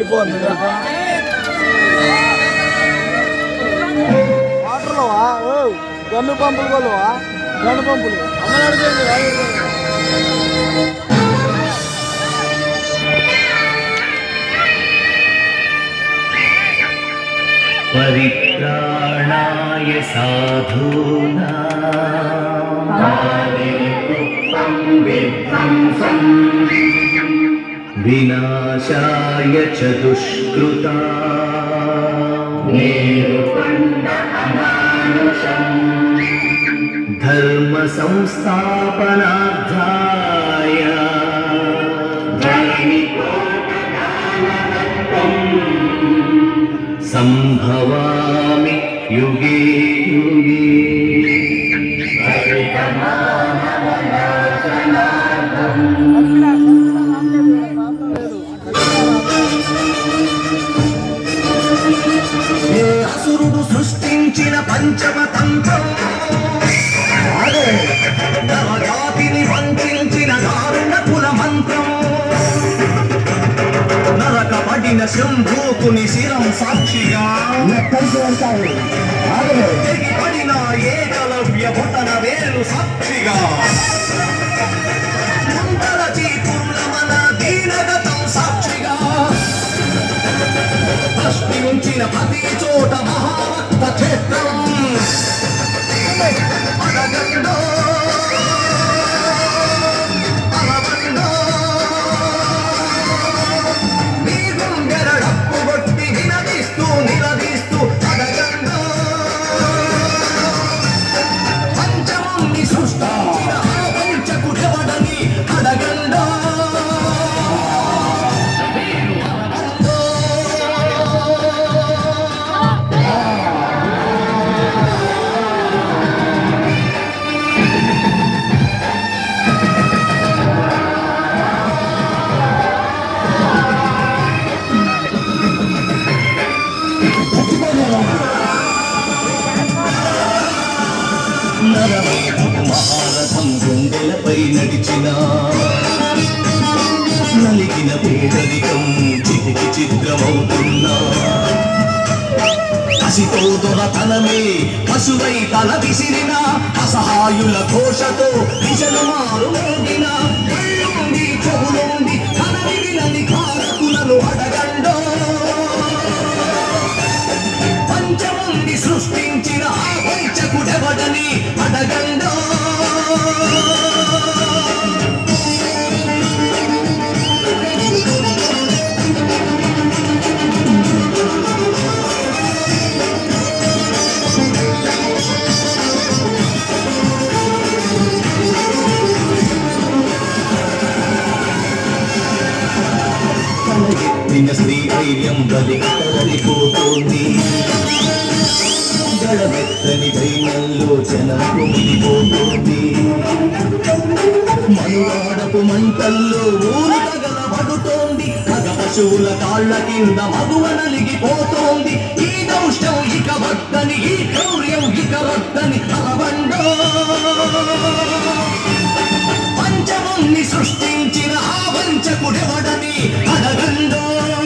వెళ్ళిపోద్ది వాటర్లోవా ఓ గన్ను పంపులు కొలవా గన్ను పంపులు అమ్మనాడు परित्राणाय साधूना विनाशाय च दुष्कृता धर्म संस्थापनार्थाय सम्भवामि युगे युगे ఏ అసురుడు సృష్టించిన పంచమ తంత్రం నరజాతిని వంచించిన దారుణ కుల మంత్రం నరకబడిన శంభూకుని శిరం సాక్షిగా తెగిపడిన ఏకలవ్య భుటన వేలు సాక్షిగా ముందర చీపుర్లమన దీనగతం సాక్షిగా ప్రశ్నించిన ప్రతి చోట మహాభక్త క్షేత్రం అడగండో అలవండో మీ గుండెల డప్పు కొట్టి నిలదీస్తూ నిలదీస్తూ అడగండో పంచముని సృష్టించిన ఆ పంచకుడెవడని అడగండో నరమేధపు మహారథం గుండెలపై నడిచిన నలిగిన పేదరికం చితికి చిత్రమవుతున్నా కసితో దొరతనమే పశువై తల విసిరిన అసహాయుల ఘోషతో దిశలు మారు మోగిన కళ్ళుండి చెవులుండి కనని వినని కారకులను అడగండో పంచమంది సృష్టించిన ఆ వంచకుడెవడని అడగండో తలెత్తిన స్త్రీ ధైర్యం బలిపోతోంది గడమెత్తని ధైర్యంలో జనం కుమిలిపోతోంది మనువాడపు మంటల్లో ఊరు తగలబడుతోంది మగ పశువుల కాళ్ళ కింద మగువ నలిగిపోతోంది ఈ దౌష్టం ఇక వద్దని ఈ క్రౌర్యం ఇక వద్దని అరవండో పంచముని సృష్టించిన ఆ వంచకుడెవడని అడగండో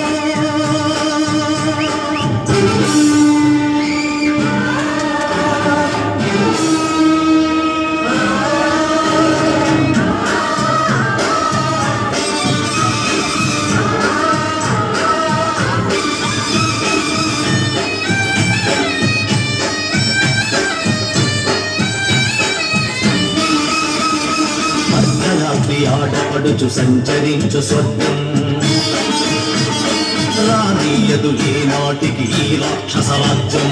అర్ధరాత్రి ఆడపడుచు సంచరించు స్వర్గం రానీయదు ఏనాటికి ఈ రాక్షస రాజ్యం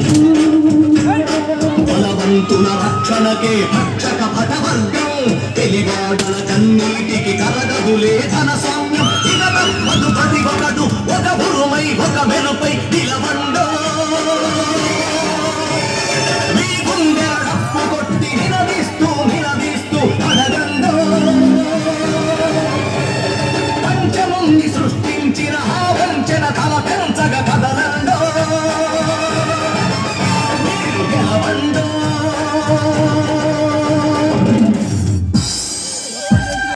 బలవంతుల రక్షణకే భక్షక భటవర్గం తెలివాడల కన్నీటికి కలగదులే ధన స్వామ్యం ఇక తప్పదు ప్రతి ఒకడు ఒక భూమై ఒక మెరుపై నిలవండో